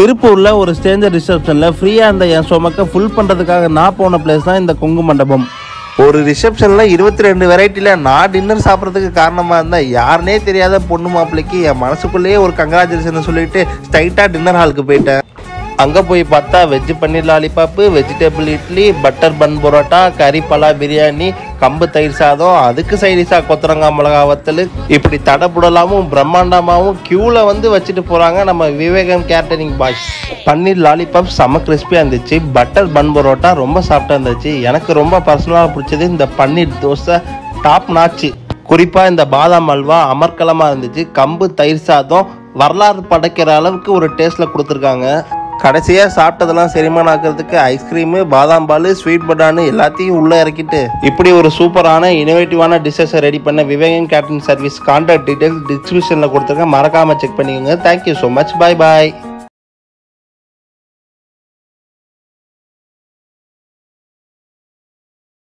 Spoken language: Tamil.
திருப்பூரில் ஒரு ஸ்டேஞ்சர் ரிசப்ஷனில் ஃப்ரீயாக இருந்த என் சுமக்க ஃபுல் பண்ணுறதுக்காக நான் போன பிளேஸ் தான் இந்த கொங்கு மண்டபம் ஒரு ரிசப்ஷனில் இருபத்தி ரெண்டு வெரைட்டியில் நான் டின்னர் சாப்பிட்றதுக்கு காரணமாக இருந்தால் யாருனே தெரியாத பொண்ணு மாப்பிள்ளைக்கு என் மனசுக்குள்ளேயே ஒரு கங்க்ராச்சுலேஷன் சொல்லிட்டு ஸ்ட்ரைட்டாக டின்னர் ஹாலுக்கு போயிட்டேன் அங்கே போய் பார்த்தா veg paneer lollipop vegetable idli butter bun parotta கறி பலா பிரியாணி கம்பு தயிர் சாதம் அதுக்கு சைடிஷா கொத்தரங்காய் மிளகா வத்தல் இப்படி தடபுடலாமும் பிரம்மாண்டமாகவும் க்யூவில் வந்து வச்சுட்டு போகிறாங்க நம்ம Vivekam catering boys paneer lollipop செம கிறிஸ்பியாக இருந்துச்சு பட்டர் பன் பரோட்டா ரொம்ப சாஃப்டாக இருந்துச்சு எனக்கு ரொம்ப பர்சனலாக பிடிச்சது இந்த பன்னீர் தோசை டாப் நாச்சு குறிப்பாக இந்த பாதாம் அல்வா அமர்க்கலமாக இருந்துச்சு கம்பு தயிர் சாதம் வரலாறு படைக்கிற அளவுக்கு ஒரு டேஸ்ட்டில் கொடுத்துருக்காங்க கடைசியாக சாப்பிட்டதெல்லாம் செரிமானம் ஆக்கிறதுக்கு ஐஸ்கிரீமு பாதாம் பால் ஸ்வீட் பட்டானு எல்லாத்தையும் உள்ளே இறக்கிட்டு இப்படி ஒரு சூப்பரான இனோவேட்டிவான டிஷ்ஷஸை ரெடி பண்ண Vivekan catering service contact details டிஸ்கிரிப்ஷனில் கொடுத்துருக்கேன் மறக்காமல் செக் பண்ணிக்கோங்க தேங்க்யூ ஸோ மச் பாய் பாய்